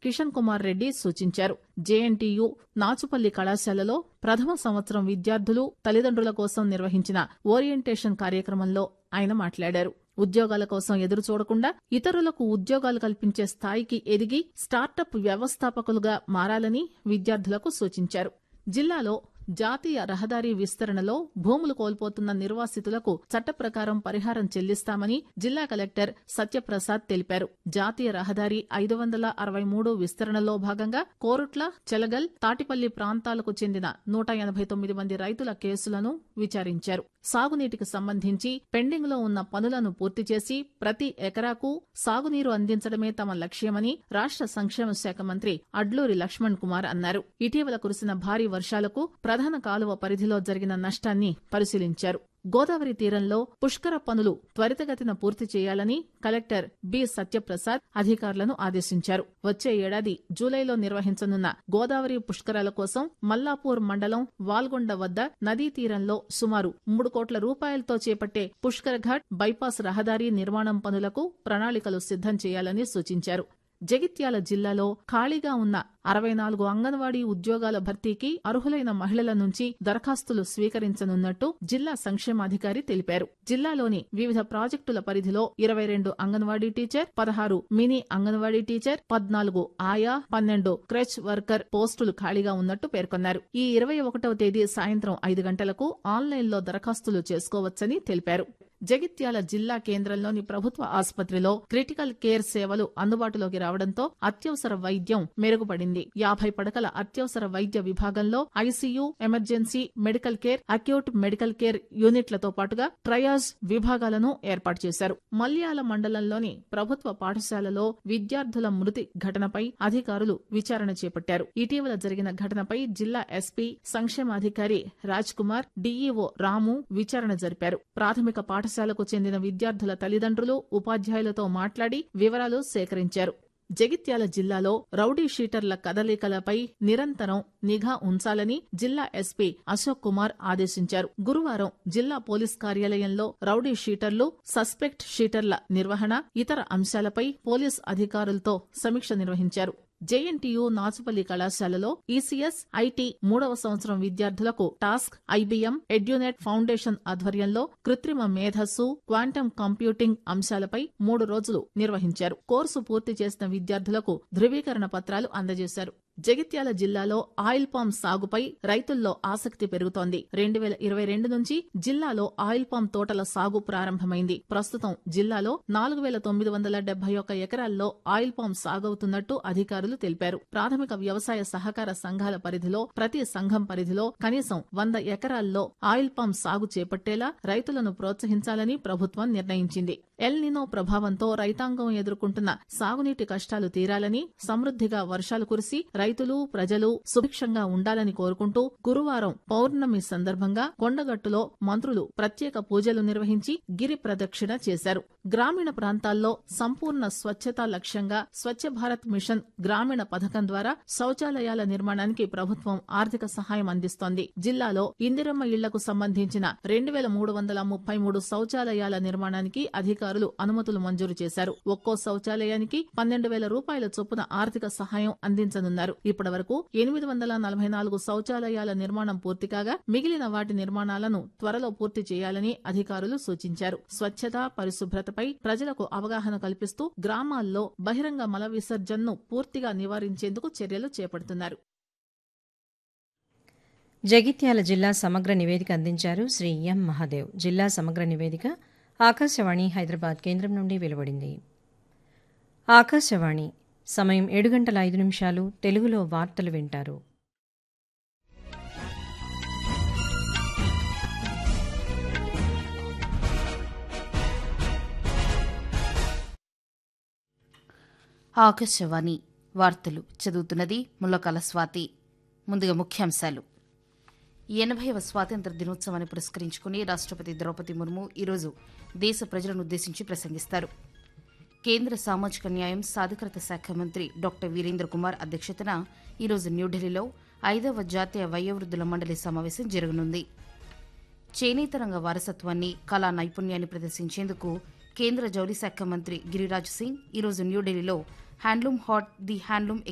కిషన్ కుమార్ రెడ్డి సూచించారు జేఎన్టీయు నాచుపల్లి కళాశాలలో ప్రథమ సంవత్సరం విద్యార్థులు తల్లిదండ్రుల కోసం నిర్వహించిన ఓరియంటేషన్ కార్యక్రమంలో ఆయన మాట్లాడారు ఉద్యోగాల కోసం ఎదురు చూడకుండా ఇతరులకు ఉద్యోగాలు కల్పించే స్థాయికి ఎదిగి స్టార్టప్ వ్యవస్థాపకులుగా మారాలని విద్యార్థులకు సూచించారు జిల్లాలో జాతీయ రహదారి విస్తరణలో భూములు కోల్పోతున్న నిర్వాసితులకు చట్ట ప్రకారం పరిహారం చెల్లిస్తామని జిల్లా కలెక్టర్ సత్యప్రసాద్ తెలిపారు జాతీయ రహదారి ఐదు వందల అరవై మూడు విస్తరణలో భాగంగా కోరుట్ల చెలగల్ తాటిపల్లి ప్రాంతాలకు చెందిన నూట ఎనభై తొమ్మిది మంది రైతుల కేసులను విచారించారు సాగునీటికి సంబంధించి పెండింగ్ లో ఉన్న పనులను పూర్తి చేసి ప్రతి ఎకరాకు సాగునీరు అందించడమే తమ లక్ష్యమని రాష్ట సంక్షేమ శాఖ మంత్రి అడ్లూరి లక్ష్మణ్ కుమార్ అన్నారు ఇటీవల కురిసిన భారీ వర్షాలకు ప్రధాన కాలువ పరిధిలో జరిగిన నష్టాన్ని పరిశీలించారు గోదావరి తీరంలో పుష్కర పనులు త్వరితగతిన పూర్తి చేయాలని కలెక్టర్ బి సత్యప్రసాద్ అధికారులను ఆదేశించారు వచ్చే ఏడాది జూలైలో నిర్వహించనున్న గోదావరి పుష్కరాల కోసం మల్లాపూర్ మండలం వాల్గొండ వద్ద నదీ తీరంలో సుమారు మూడు కోట్ల రూపాయలతో చేపట్టే పుష్కర్ ఘాట్ బైపాస్ రహదారి నిర్మాణం పనులకు ప్రణాళికలు సిద్దం చేయాలని సూచించారు జగిత్యాల జిల్లాలో ఖాళీగా ఉన్న అరవై నాలుగు అంగన్వాడీ ఉద్యోగాల భర్తీకి అర్హులైన మహిళల నుంచి దరఖాస్తులు స్వీకరించనున్నట్టు జిల్లా సంక్షేమాధికారి తెలిపారు జిల్లాలోని వివిధ ప్రాజెక్టుల పరిధిలో ఇరవై రెండు అంగన్వాడీ టీచర్ పదహారు మినీ అంగన్వాడీ టీచర్ పద్నాలుగు ఆయా పన్నెండు క్రెచ్ వర్కర్ పోస్టులు ఖాళీగా ఉన్నట్టు పేర్కొన్నారు ఈ ఇరవై ఒకటవ తేదీ సాయంత్రం ఐదు గంటలకు ఆన్లైన్లో దరఖాస్తులు చేసుకోవచ్చని తెలిపారు జగిత్యాల జిల్లా కేంద్రంలోని ప్రభుత్వ ఆసుపత్రిలో క్రిటికల్ కేర్ సేవలు అందుబాటులోకి రావడంతో అత్యవసర వైద్యం మెరుగుపడింది యాభై పడకల అత్యవసర వైద్య విభాగంలో ICU emergency medical care acute medical care యూనిట్లతో పాటుగా ట్రయాజ్ విభాగాలను ఏర్పాటు చేశారు మల్యాల మండలంలోని ప్రభుత్వ పాఠశాలలో విద్యార్థుల మృతి ఘటనపై అధికారులు విచారణ చేపట్టారు ఇటీవల జరిగిన ఘటనపై జిల్లా ఎస్పీ సంక్షేమాధికారి రాజ్ కుమార్ డీఈఓ రాము విచారణ జరిపారు ప్రాథమిక పాఠశాలకు చెందిన విద్యార్థుల తల్లిదండ్రులు ఉపాధ్యాయులతో మాట్లాడి వివరాలు సేకరించారు జగిత్యాల జిల్లాలో రౌడీ షీటర్ల కదలికలపై నిరంతరం నిఘా ఉంచాలని జిల్లా ఎస్పీ అశోక్ కుమార్ ఆదేశించారు గురువారం జిల్లా పోలీస్ కార్యాలయంలో రౌడీ షీటర్లు సస్పెక్ట్ షీటర్ల నిర్వహణ ఇతర అంశాలపై పోలీస్ అధికారులతో సమీక్ష నిర్వహించారు జేఎన్టీయూ నాచుపల్లి కళాశాలలో ఈసీఎస్ ఐటీ మూడవ సంవత్సరం విద్యార్థులకు టాస్క్ ఐబీఎం ఎడ్యునెట్ ఫౌండేషన్ ఆధ్వర్యంలో కృత్రిమ మేధస్సు క్వాంటం కంప్యూటింగ్ అంశాలపై మూడు రోజులు నిర్వహించారు కోర్సు పూర్తి చేసిన విద్యార్థులకు ధృవీకరణ పత్రాలు అందజేశారు జగిత్యాల జిల్లాలో ఆయిల్ పామ్ సాగుపై రైతుల్లో ఆసక్తి పెరుగుతోంది రెండు వేల ఇరవై రెండు నుంచి జిల్లాలో ఆయిల్ పామ్ తోటల సాగు ప్రారంభమైంది ప్రస్తుతం జిల్లాలో నాలుగు వేల తొమ్మిది వందల డెబ్బై ఒక్క ఎకరాల్లో ఆయిల్ పామ్ సాగవుతున్నట్టు అధికారులు తెలిపారు ప్రాథమిక వ్యవసాయ సహకార సంఘాల పరిధిలో ప్రతి సంఘం పరిధిలో కనీసం వంద ఎకరాల్లో ఆయిల్ పామ్ సాగు చేపట్టేలా రైతులను ప్రోత్సహించాలని ప్రభుత్వం నిర్ణయించింది ఎల్ నినో ప్రభావంతో రైతాంగం ఎదుర్కొంటున్న సాగునీటి కష్టాలు తీరాలని సమృద్దిగా వర్షాలు కురిసి రైతులు ప్రజలు సుభిక్షంగా ఉండాలని కోరుకుంటూ గురువారం పౌర్ణమి సందర్భంగా కొండగట్టులో మంత్రులు ప్రత్యేక పూజలు నిర్వహించి గిరి ప్రదక్షిణ చేశారు గ్రామీణ ప్రాంతాల్లో సంపూర్ణ స్వచ్ఛత లక్ష్యంగా స్వచ్ఛ భారత్ మిషన్ గ్రామీణ పథకం ద్వారా శౌచాలయాల నిర్మాణానికి ప్రభుత్వం ఆర్థిక సహాయం అందిస్తోంది జిల్లాలో ఇందిరమ్మ ఇళ్లకు సంబంధించిన రెండు వేల మూడు వందల ముప్పై మూడు శౌచాలయాల నిర్మాణానికి అధికారులు అనుమతులు మంజూరు చేశారు ఒక్కో శౌచాలయానికి పన్నెండు వేల రూపాయల చొప్పున ఆర్థిక సహాయం అందించనున్నారు ఇప్పటి వరకు ఎనిమిది వందల నలభై నాలుగు శౌచాలయాల నిర్మాణం పూర్తి కాగా మిగిలిన వాటి నిర్మాణాలను త్వరలో పూర్తి చేయాలని అధికారులు సూచించారు స్వచ్ఛత పరిశుభ్రతపై ప్రజలకు అవగాహన కల్పిస్తూ గ్రామాల్లో బహిరంగ మల విసర్జనను పూర్తిగా నివారించేందుకు చర్యలు చేపడుతున్నారు జగిత్యాల జిల్లా సమగ్ర నివేదిక అందించారు శ్రీ ఎం మహాదేవ్ జిల్లా సమగ్ర నివేదిక ఆకాశవాణి హైదరాబాద్ కేంద్రం నుండి వెలువడింది ఆకాశవాణి సమయం ఏడు గంటల ఐదు నిమిషాలు తెలుగులో వార్తలు వింటారు ఆకాశవాణి వార్తలు చదువుతున్నది ముల్లకాల స్వాతి ముందుగా ముఖ్యాంశాలు ఎనభైవ స్వాతంత్ర దినోత్సవాన్ని పురస్కరించుకుని రాష్ట్రపతి ద్రౌపది ముర్ము ఈరోజు దేశ ప్రజలను ఉద్దేశించి ప్రసంగిస్తారు కేంద్ర సామాజిక న్యాయం సాధికారత శాఖ మంత్రి డాక్టర్ వీరేంద్ర కుమార్ అధ్యక్షతన ఈరోజు న్యూఢిల్లీలో ఐదవ జాతీయ వయోవృద్ధుల మండలి సమావేశం జరగనుంది చేనేత రంగ వారసత్వాన్ని కళా నైపుణ్యాన్ని ప్రదర్శించేందుకు కేంద్ర జౌళి శాఖ మంత్రి గిరిరాజ్ సింగ్ ఈరోజు న్యూఢిల్లీలో హ్యాండ్లూమ్ హాట్ ది హ్యాండ్లూమ్